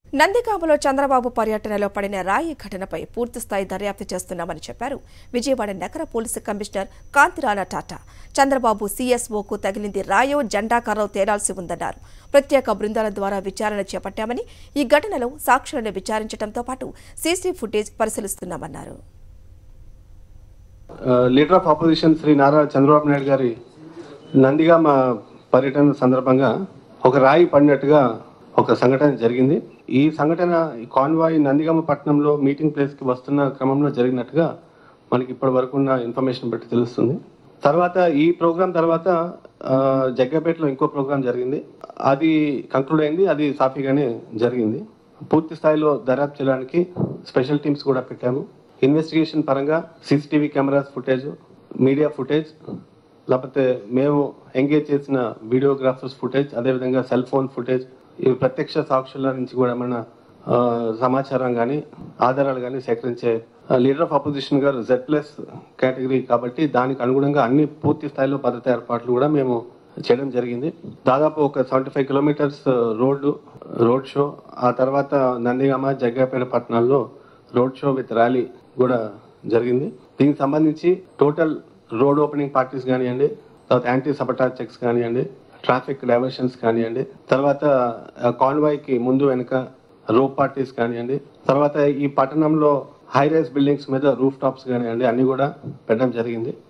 నందిగామలో చంద్రబాబు పర్యటనలో పడిన రాయి ఘటనపై పూర్తిస్థాయి దర్యాప్తు చేస్తున్నామని చెప్పారు విజయవాడ నగర పోలీసు కమిషనర్ కాంతిరాణ టాటా చంద్రబాబు సీఎస్ఓకు తగిలింది రాయో జెండా కర్రో తేలాల్సి ఉందన్నారు ప్రత్యేక బృందాల ద్వారా విచారణ చేపట్టామని ఈ ఘటనలో సాక్షులను విచారించడంతో పాటు సీసీ ఫుటేజ్ పరిశీలిస్తున్నామన్నారు leader of opposition Shri Nara Chandrababu Naidu గారి నందిగామ పర్యటన సందర్భంగా ఒక రాయి పడినట్టుగా ఒక సంఘటన జరిగింది ఈ సంఘటన ఈ కాన్వాయ్ నందిగామ పట్టణంలో మీటింగ్ ప్లేస్కి వస్తున్న క్రమంలో జరిగినట్టుగా మనకి ఇప్పటి వరకు ఉన్న ఇన్ఫర్మేషన్ బట్టి తెలుస్తుంది తర్వాత ఈ ప్రోగ్రాం తర్వాత ఆ, జగ్గపేటలో ఇంకో ప్రోగ్రాం జరిగింది అది కంక్లూడ్ అయింది అది సాఫీగానే జరిగింది పూర్తి స్థాయిలో దర్యాప్తు చేయడానికి స్పెషల్ టీమ్స్ కూడా పెట్టాము ఇన్వెస్టిగేషన్ పరంగా CCTV cameras footage media footage లేకపోతే మేము ఎంగేజ్ చేసిన వీడియోగ్రాఫర్స్ ఫుటేజ్ అదేవిధంగా సెల్ ఫోన్ ఫుటేజ్ ఇవి ప్రత్యక్ష సాక్షుల నుంచి కూడా మన ఆ, సమాచారం కానీ ఆధారాలు కానీ సేకరించే లీడర్ ఆఫ్ అపోజిషన్ గారు జెడ్ ప్లస్ కేటగిరీ కాబట్టి దానికి అనుగుణంగా అన్ని పూర్తి స్థాయిలో భద్రత ఏర్పాట్లు కూడా మేము చేయడం జరిగింది దాదాపు ఒక seventy five kilometres road road show ఆ తర్వాత నందిగామ జగ్గాపేట పట్టణాల్లో రోడ్ షో విత్ ర్యాలీ కూడా జరిగింది దీనికి సంబంధించి టోటల్ రోడ్ ఓపెనింగ్ పార్టీస్ కానివ్వండి తర్వాత యాంటీ సబటార్ చెక్స్ కానివ్వండి ట్రాఫిక్ డైవర్షన్స్ కానివ్వండి తర్వాత కాన్వాయ్ కి ముందు వెనుక రోప్ పార్టీస్ కానివ్వండి తర్వాత ఈ పట్టణంలో హై రైస్ బిల్డింగ్స్ మీద రూఫ్ టాప్స్ కానివ్వండి అన్ని కూడా పెట్టడం జరిగింది